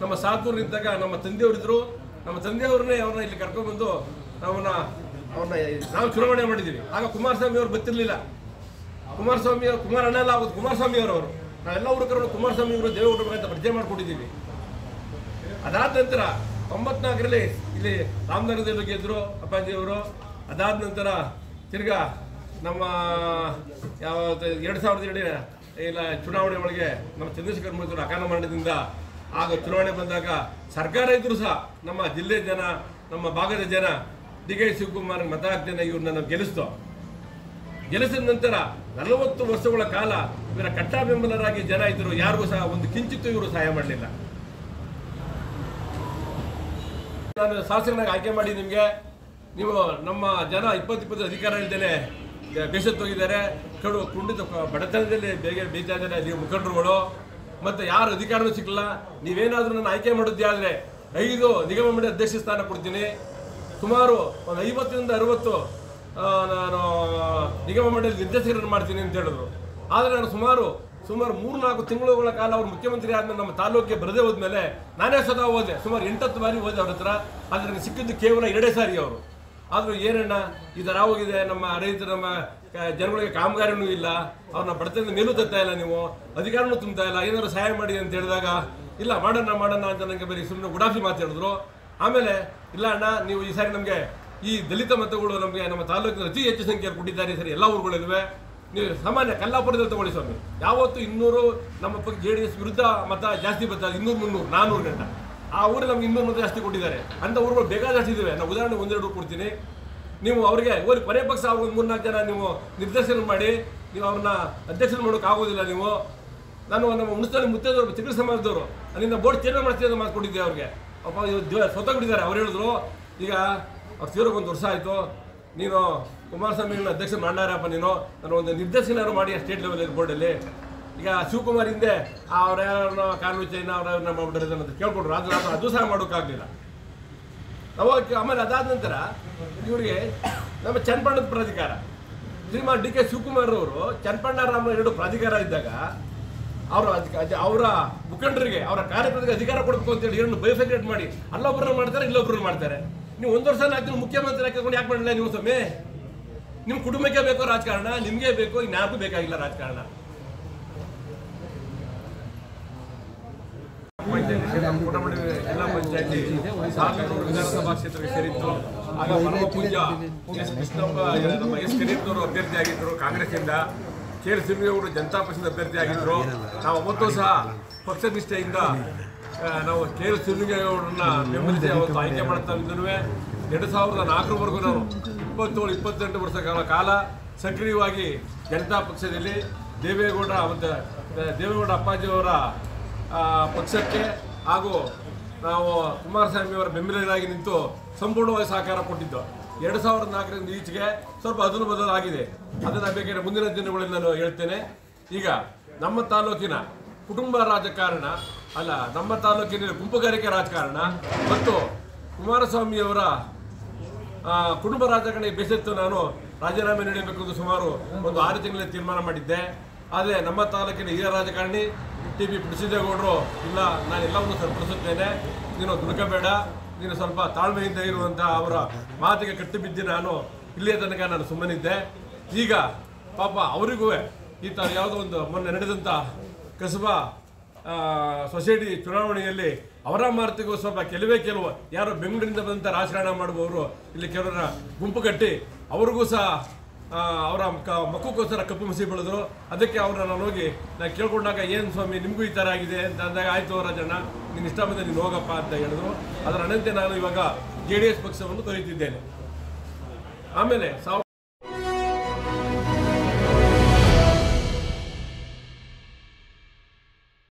ನಮ್ಮ ಸಾತೂರು ಇದ್ದಾಗ ನಮ್ಮ ತಂದೆಯವರಿದ್ರು ನಮ್ಮ ತಂದೆಯವ್ರನ್ನೇ ಅವ್ರನ್ನ ಇಲ್ಲಿ ಕರ್ಕೊಂಡ್ಬಂದು ನಾವನ್ನ ಅವ್ರನ್ನ ನಾವು ಚುನಾವಣೆ ಮಾಡಿದ್ದೀವಿ ಆಗ ಕುಮಾರಸ್ವಾಮಿ ಅವರು ಗೊತ್ತಿರಲಿಲ್ಲ ಕುಮಾರಸ್ವಾಮಿ ಅವರು ಕುಮಾರ ಅಣ್ಣ ಅಲ್ಲ ಆಗೋದು ಕುಮಾರಸ್ವಾಮಿ ಅವರವರು ನಾವೆಲ್ಲ ಹುಡುಗರು ಕುಮಾರಸ್ವಾಮಿ ಅವರು ದೇವೇಗೌಡರು ಅಂತ ಪರಿಚಯ ಮಾಡಿಕೊಟ್ಟಿದ್ದೀವಿ ಅದಾದ ನಂತರ ತೊಂಬತ್ನಾಲ್ಕರಲ್ಲಿ ಇಲ್ಲಿ ರಾಮನಗರದಲ್ಲಿ ಗೆದ್ರು ಅಪ್ಪಾಜಿಯವರು ಅದಾದ ನಂತರ ತಿರ್ಗಾ ನಮ್ಮ ಯಾವ ಎರಡು ಸಾವಿರದ ಎರಡು ಇಲ್ಲ ಚುನಾವಣೆ ಒಳಗೆ ನಮ್ಮ ಚಂದ್ರಶೇಖರ್ ಮೂರ್ತಿ ಅಕಾಲ ಮಂಡದಿಂದ ಆಗ ಚುನಾವಣೆ ಬಂದಾಗ ಸರ್ಕಾರ ಇದ್ರು ಸಹ ನಮ್ಮ ಜಿಲ್ಲೆ ಜನ ನಮ್ಮ ಭಾಗದ ಜನ ಡಿ ಕೆ ಶಿವಕುಮಾರ್ ಮತ ಹಾಕ್ತೇನೆ ಇವ್ರನ್ನ ನಾವು ಗೆಲ್ಲಿಸ್ತೋ ಗೆಲ್ಲಿಸಿದ ನಂತರ ನಲವತ್ತು ವರ್ಷಗಳ ಕಾಲ ಇವರ ಕಟ್ಟ ಬೆಂಬಲರಾಗಿ ಜನ ಇದ್ದರು ಯಾರಿಗೂ ಸಹ ಒಂದು ಕಿಂಚಿತ್ತೂ ಇವರು ಸಹಾಯ ಮಾಡಲಿಲ್ಲ ನಾನು ಶಾಸಕನಾಗಿ ಆಯ್ಕೆ ಮಾಡಿ ನಿಮಗೆ ನೀವು ನಮ್ಮ ಜನ ಇಪ್ಪತ್ತು ಇಪ್ಪತ್ತು ಅಧಿಕಾರ ಇಲ್ದೇನೆ ಬೇಸತ್ತು ಹೋಗಿದ್ದಾರೆ ಕಡು ಕುಂಡಿತ ಬಡತನದಲ್ಲಿ ಬೇಗ ಬೀಳ್ತಾ ಇದ್ದಾರೆ ನೀವು ಮುಖಂಡರುಗಳು ಮತ್ತು ಯಾರು ಅಧಿಕಾರನೂ ಸಿಕ್ಕಲ್ಲ ನೀವೇನಾದರೂ ನನ್ನ ಆಯ್ಕೆ ಮಾಡಿದ್ದೆ ಆದರೆ ಐದು ನಿಗಮ ಮಂಡಳಿ ಅಧ್ಯಕ್ಷ ಸ್ಥಾನ ಕೊಡ್ತೀನಿ ಸುಮಾರು ಒಂದು ಐವತ್ತರಿಂದ ಅರವತ್ತು ಆ, ನಾನು ನಿಗಮ ಮಂಡಳಿ ನಿರ್ದೇಶಕರನ್ನು ಮಾಡ್ತೀನಿ ಅಂತ ಹೇಳಿದ್ರು ಆದರೆ ನಾನು ಸುಮಾರು ಸುಮಾರು ಮೂರು ನಾಲ್ಕು ತಿಂಗಳುಗಳ ಕಾಲ ಅವರು ಮುಖ್ಯಮಂತ್ರಿ ಆದ್ಮೇಲೆ ನಮ್ಮ ತಾಲೂಕಿಗೆ ಬರದೇ ಹೋದ್ಮೇಲೆ ನಾನೇ ಸ್ವತಃ ಹೋದೆ ಸುಮಾರು ಎಂಟತ್ತು ಬಾರಿ ಹೋದೆ ಅವ್ರ ಹತ್ರ ಆದರೆ ನನಗೆ ಸಿಕ್ಕಿದ್ದು ಕೇವಲ ಎರಡೇ ಸಾರಿ ಅವರು ಆದರೂ ಏನಣ್ಣ ಈ ಥರ ಹೋಗಿದೆ ನಮ್ಮ ರೈತರು ನಮ್ಮ ಕ- ಜನಗಳಿಗೆ ಕಾಮಗಾರಿನೂ ಇಲ್ಲ ಅವ್ರನ್ನ ಬಡತನದ ಮೇಲೂ ತತ್ತಾ ಇಲ್ಲ ನೀವು ಅಧಿಕಾರನೂ ತುಂಬ್ತಾ ಇಲ್ಲ ಏನಾದ್ರು ಸಹಾಯ ಮಾಡಿ ಅಂತ ಹೇಳಿದಾಗ ಇಲ್ಲ ಮಾಡೋಣ ಮಾಡೋಣ ಅಂತ ನನಗೆ ಬರೀ ಸುಮ್ಮನೆ ಗುಡಾಫಿ ಮಾತಾಡಿದ್ರು ಆಮೇಲೆ ಇಲ್ಲ ಅಣ್ಣ ನೀವು ಈ ಸಾರಿ ನಮಗೆ ಈ ದಲಿತ ಮತಗಳು ನಮಗೆ ನಮ್ಮ ತಾಲೂಕಿನ ಅತಿ ಹೆಚ್ಚು ಸಂಖ್ಯೆಯಲ್ಲಿ ಕೊಟ್ಟಿದ್ದಾರೆ ಈ ಸರಿ ಎಲ್ಲ ಊರುಗಳಿವೆ ನೀವು ಸಾಮಾನ್ಯ ಕಲ್ಲಾಪುರದಲ್ಲಿ ತಗೊಳ್ಳಿ ಸ್ವಾಮಿ ಯಾವತ್ತು ಇನ್ನೂರು ನಮ್ಮ ಪಕ್ಕ ಜೆ ಡಿ ಎಸ್ ವಿರುದ್ಧ ಮತ ಜಾಸ್ತಿ ಬರ್ತದೆ ಇನ್ನೂರು ಮುನ್ನೂರು ನಾನ್ನೂರು ಗಂಟ ಆ ಊರಲ್ಲಿ ನಮ್ಗೆ ಇನ್ನೂರು ಮತ ಜಾಸ್ತಿ ಕೊಟ್ಟಿದ್ದಾರೆ ಅಂತ ಊರುಗಳು ಬೇಕಾದಷ್ಟು ಇದ್ದಾವೆ ನಾವು ಉದಾಹರಣೆ ಒಂದೆರಡು ಊರು ಕೊಡ್ತೀನಿ ನೀವು ಅವರಿಗೆ ಹೋಗಿ ಕೊನೆ ಪಕ್ಷ ಅವ್ರ ಒಂದು ಮೂರ್ನಾಲ್ಕು ಜನ ನೀವು ನಿರ್ದೇಶನ ಮಾಡಿ ನೀವು ಅವ್ರನ್ನ ಅಧ್ಯಕ್ಷರು ಮಾಡೋಕೆ ಆಗೋದಿಲ್ಲ ನೀವು ನಾನು ನಮ್ಮ ಮುನ್ಸಿಪಾಲಿ ಮುತ್ತೈದವರು ಚಿಕ್ಕ ಸಮಾಜದವರು ಅಲ್ಲಿಂದ ಬೋರ್ಡ್ ಚೇಂಜ್ ಮಾಡ್ತೀವಿ ಅಂತ ಮಾತು ಕೊಟ್ಟಿದ್ದೆ ಅವ್ರಿಗೆ ಅಪ್ಪ ಸ್ವತಃ ಬಿಟ್ಟಿದ್ದಾರೆ ಅವ್ರು ಹೇಳಿದ್ರು ಈಗ ಅವ್ರು ತೀರೋಕೆ ಒಂದು ವರ್ಷ ಆಯಿತು ನೀನು ಕುಮಾರಸ್ವಾಮಿಗಳನ್ನ ಅಧ್ಯಕ್ಷ ಮಾಡಾರಪ್ಪ ನೀನು ನಾನು ಒಂದು ನಿರ್ದೇಶನಾರು ಮಾಡಿ ಸ್ಟೇಟ್ ಲೆವೆಲ್ ಬೋರ್ಡಲ್ಲಿ ಈಗ ಶಿವಕುಮಾರ್ ಹಿಂದೆ ಅವ್ರ ಯಾರನ್ನ ಕಾನೂನು ಚೈನ ಅವ್ರನ್ನ ಮಾಡ್ಬಿಟ್ರೆ ಅಂತ ಕೇಳ್ಕೊಂಡ್ರು ಅದು ಅದು ಅದು ಸಹ ಮಾಡೋಕ್ಕಾಗಲಿಲ್ಲ ಅವಾಗ ಆಮೇಲೆ ಅದಾದ ನಂತರ ಇವರಿಗೆ ನಮ್ಮ ಚನ್ನಪಣ್ಣದ ಪ್ರಾಧಿಕಾರ ಶ್ರೀಮಾನ್ ಡಿ ಕೆ ಶಿವಕುಮಾರ್ ಅವರು ಚನ್ನಪಣ್ಣರಾಮ ಎರಡು ಪ್ರಾಧಿಕಾರ ಇದ್ದಾಗ ಅವರು ಅವರ ಮುಖಂಡರಿಗೆ ಅವರ ಕಾರ್ಯಕರ್ತರಿಗೆ ಅಧಿಕಾರ ಕೊಡಬೇಕು ಅಂತೇಳಿ ಎರಡು ಬೈಫೆಕ್ರೇಟ್ ಮಾಡಿ ಅಲ್ಲೊಬ್ಬರನ್ನ ಮಾಡ್ತಾರೆ ಇಲ್ಲೊಬ್ಬರನ್ನ ಮಾಡ್ತಾರೆ ನೀವು ಒಂದು ವರ್ಷ ನಾಲ್ಕು ಮುಖ್ಯಮಂತ್ರಿ ಹಾಕಿಕೊಂಡು ಯಾಕೆ ಮಾಡಲಿಲ್ಲ ನೀವು ಸ್ವಾಮಿ ನಿಮ್ಮ ಕುಟುಂಬಕ್ಕೆ ಬೇಕು ರಾಜಕಾರಣ ನಿಮಗೆ ಬೇಕು ಇನ್ಯಾರಿಗೂ ಬೇಕಾಗಿಲ್ಲ ರಾಜಕಾರಣ ಪಂಚಾಯತಿ ನಮ್ಮ ಕುಟುಂಬದ ಜಿಲ್ಲಾ ಪಂಚಾಯತಿ ಸಾಗರೂರು ವಿಧಾನಸಭಾ ಕ್ಷೇತ್ರಕ್ಕೆ ಸೇರಿತ್ತು ಆಗ ಪರಮ ಪೂಜ್ಯ ಎಸ್ ಕೃಷ್ಣಪ್ಪ ನಮ್ಮ ಎಸ್ ಕರೀಪ್ನವರು ಅಭ್ಯರ್ಥಿ ಆಗಿದ್ದರು ಕಾಂಗ್ರೆಸ್ಸಿಂದ ಕೆ ಎಲ್ ಸಿಂಗೇಗೌಡರು ಜನತಾ ಪಕ್ಷದ ಅಭ್ಯರ್ಥಿ ಆಗಿದ್ದರು ನಾವು ಅವತ್ತೂ ಸಹ ಪಕ್ಷ ನಿಷ್ಠೆಯಿಂದ ಆ, ನಾವು ಕೆ ಎಲ್ ಸಿಂಗೇಗೌಡರನ್ನ ಬೆಂಬಲಿಸಿ ಅವತ್ತು ಆಯ್ಕೆ ಮಾಡ್ತಾ ಇದ್ದರೂ ಎರಡು ಸಾವಿರದ ನಾಲ್ಕರವರೆಗೂ ನಾನು ಇಪ್ಪತ್ತೇಳು ಇಪ್ಪತ್ತೆಂಟು ವರ್ಷಗಳ ಕಾಲ ಸಕ್ರಿಯವಾಗಿ ಜನತಾ ಪಕ್ಷದಲ್ಲಿ ದೇವೇಗೌಡ ಮತ್ತು ದೇವೇಗೌಡ ಅಪ್ಪಾಜಿಯವರ ಆ, ಪಕ್ಷಕ್ಕೆ ಹಾಗೂ ನಾವು ಕುಮಾರಸ್ವಾಮಿ ಅವರ ಬೆಂಬಲಿಗರಾಗಿ ನಿಂತು ಸಂಪೂರ್ಣವಾಗಿ ಸಹಕಾರ ಕೊಟ್ಟಿದ್ದು ಎರಡು ಸಾವಿರದ ನಾಲ್ಕರಿಂದ ಈಚೆಗೆ ಸ್ವಲ್ಪ ಅದಲು ಬದಲಾಗಿದೆ ಅದನ್ನು ಬೇಕಾದ್ರೆ ಮುಂದಿನ ದಿನಗಳಲ್ಲಿ ನಾನು ಹೇಳ್ತೇನೆ ಈಗ ನಮ್ಮ ತಾಲೂಕಿನ ಕುಟುಂಬ ರಾಜಕಾರಣ ಅಲ್ಲ ನಮ್ಮ ತಾಲೂಕಿನ ಗುಂಪುಗಾರಿಕೆ ರಾಜಕಾರಣ ಮತ್ತು ಕುಮಾರಸ್ವಾಮಿಯವರ ಆ, ಕುಟುಂಬ ರಾಜಕಾರಣ ಬೇಸತ್ತು ನಾನು ರಾಜೀನಾಮೆ ನೀಡಬೇಕು ಎಂದು ಸುಮಾರು ಒಂದು ಆರು ತಿಂಗಳ ತೀರ್ಮಾನ ಮಾಡಿದ್ದೆ ಆದರೆ ನಮ್ಮ ತಾಲೂಕಿನ ಹಿರಿಯ ರಾಜಕಾರಣಿ ಟಿ ಬಿ ಪುಡಿಸಿದೇಗೌಡರು ಇಲ್ಲ ನಾನು ಎಲ್ಲವನ್ನು ಸರಿಪಡಿಸುತ್ತೇನೆ ನೀನು ದುಡುಕಬೇಡ ನೀನು ಸ್ವಲ್ಪ ತಾಳ್ಮೆಯಿಂದ ಇರುವಂಥ ಅವರ ಮಾತಿಗೆ ಕಟ್ಟು ಬಿದ್ದು ನಾನು ಇಲ್ಲಿಯ ತನಕ ನಾನು ಸುಮ್ಮನಿದ್ದೆ ಈಗ ಪಾಪ ಅವರಿಗೂ ಈ ಥರ ಯಾವುದೋ ಒಂದು ಮೊನ್ನೆ ನಡೆದಂಥ ಕಸಬಾ ಆ, ಸೊಸೈಟಿ ಚುನಾವಣೆಯಲ್ಲಿ ಅವರ ಮಾರ್ತಿಗೂ ಸ್ವಲ್ಪ ಕೆಲವೇ ಕೆಲವು ಯಾರೋ ಬೆಂಗಳೂರಿಂದ ಬಂದಂಥ ರಾಜಕಾರಣ ಮಾಡುವವರು ಇಲ್ಲಿ ಕೆಲವರ ಗುಂಪು ಕಟ್ಟಿ ಅವ್ರಿಗೂ ಸಹ ಆ, ಅವರ ಕ- ಮಕ್ಕಕ್ಕೋಸ್ಕರ ಕಪ್ಪು ಮಸಿ ಬೆಳೆದ್ರು ಅದಕ್ಕೆ ಅವ್ರನ್ನ ನಾನು ಹೋಗಿ ನಾನು ಕೇಳ್ಕೊಂಡಾಗ ಏನು ಸ್ವಾಮಿ ನಿಮಗೂ ಈ ಥರ ಆಗಿದೆ ಅಂತ ಅಂದಾಗ ಆಯ್ತು ರಾಜಣ್ಣ ನೀನು ಇಷ್ಟ ಬಂದ ನೀನು ಹೋಗಪ್ಪ ಅಂತ ಹೇಳಿದ್ರು ಅದರ ಅನಂತೆ ನಾನು ಇವಾಗ ಜೆ ಡಿ ಎಸ್ ಪಕ್ಷವನ್ನು ತೊರೆಯುತ್ತಿದ್ದೇನೆ ಆಮೇಲೆ ಸಾವಿರ